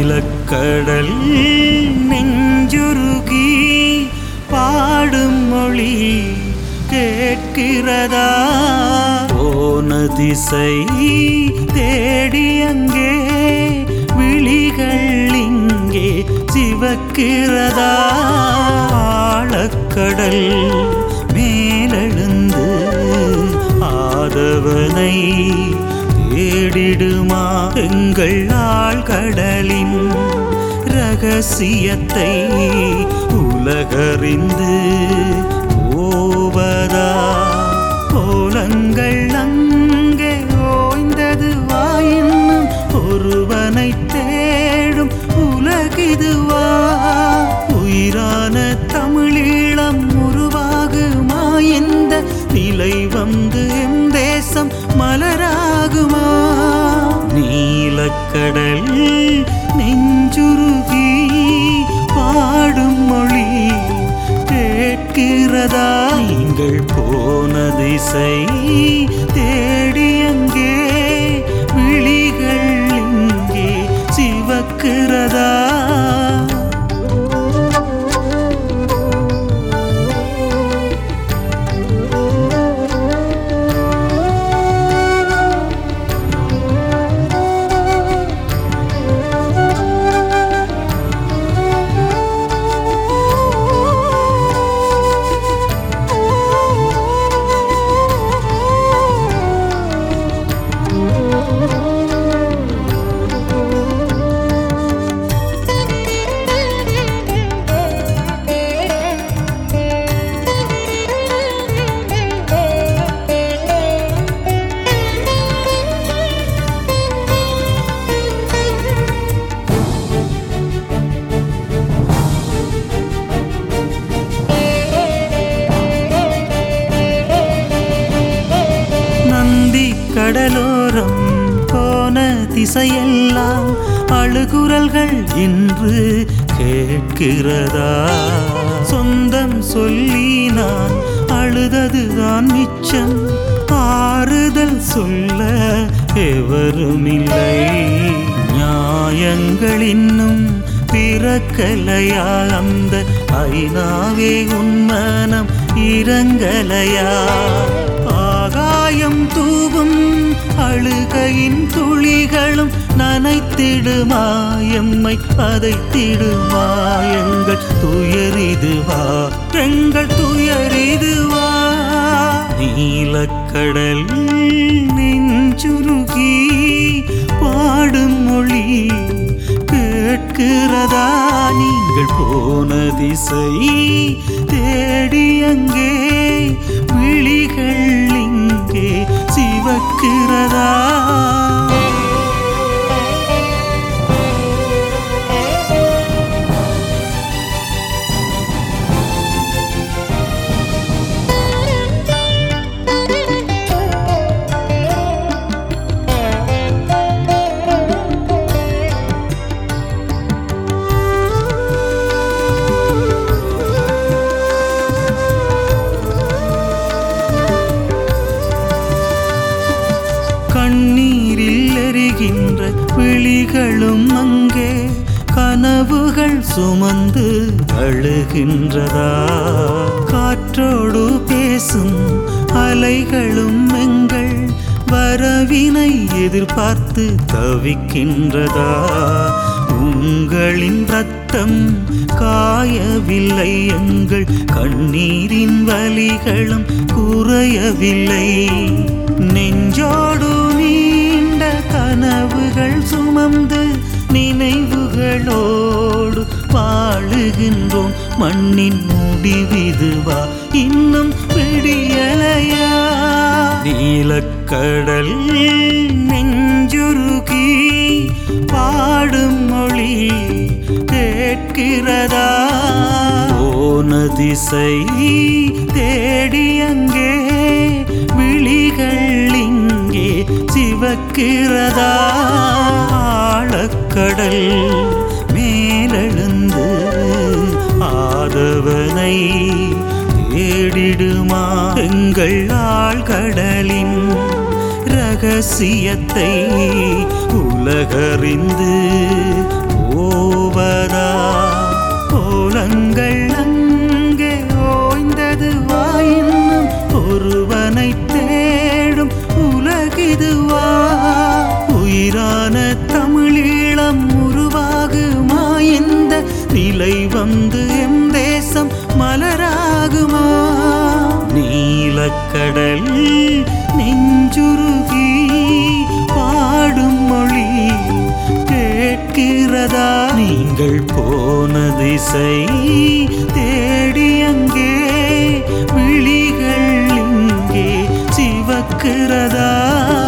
நீலக்கடல் நெஞ்சுருகி பாடும் மொழி கேட்கிறதா போன திசை தேடி அங்கே விழிகள் இங்கே சிவக்கிறதா ஆழக்கடல் மேலெழுந்து ஆதவனை தேடிடுமா எங்கள் ஆழ்கடலின் ரகசியத்தை உலகறிந்து போவதா கோலங்கள் அங்கே ஓய்ந்தது வாயின்னும் ஒருவனை தேடும் உலகிதுவா உயிரான தமிழீழம் உருவாகுமா இந்த நிலை வந்து எம் தேசம் மலராகுமா நீலக்கடல் நெஞ்சுருகி பாடும் மொழி கேட்கிறதா நீங்கள் போன திசை தேடி அங்கே விழிகள் இங்கே சிவக்கிறதா நந்தி கடலோரம் போன திசையெல்லாம் அழுகுரல்கள் இன்று கேட்கிறதா சொந்தம் சொல்லி நான் அழுததுதான் மிச்சம் ஆறுதல் சொல்ல எவருமில்லை நியாயங்கள் இன்னும் பிறக்கலையா அந்த ஐநாவே உன்மனம் இறங்கலையா ஆகாயம் தூவும் அழுகையின் துளிகளும் நனைத்திடுமா எம்மை பதைத்திடுமா எங்கள் துயரிதுவா எங்கள் துயரிதுவா நீலக்கடல் நெஞ்சுருகி பாடும் மொழி கேட்கிறதா நீங்கள் போன திசை தேடி அங்கே விழிகள் இங்கே சிவக்கிறதா கண்ணீரில் எரிகின்ற விழிகளும் அங்கே கனவுகள் சுமந்து அழுகின்றதா காற்றோடு பேசும் அலைகளும் எங்கள் வரவினை எதிர்பார்த்து தவிக்கின்றதா உங்களின் ரத்தம் காயவில்லை எங்கள் கண்ணீரின் வலிகளும் குறையவில்லை நெஞ்சோடு நீண்ட கனவுகள் சுமந்து நினைவுகளோடு வாழுகின்றோம் மண்ணின் முடிவிதுவா இன்னும் விடியலையா நீலக்கடல் நெஞ்சுருகி பாடும் மொழி கேட்கிறதா போன திசை தேடி அங்கே விழிகள் இங்கே சிவக்கிறதா ஆழக்கடல் மேலெழுந்து ஆதவனை தேடிடுமா எங்கள் ஆழ்கடலின் ரகசியத்தை உலகறிந்து வந்து எம் தேசம் மலராகுமா நீலக்கடல் நெஞ்சுருகி பாடும் மொழி கேட்கிறதா நீங்கள் போன திசை தேடி அங்கே விழிகள் இங்கே சிவக்கிறதா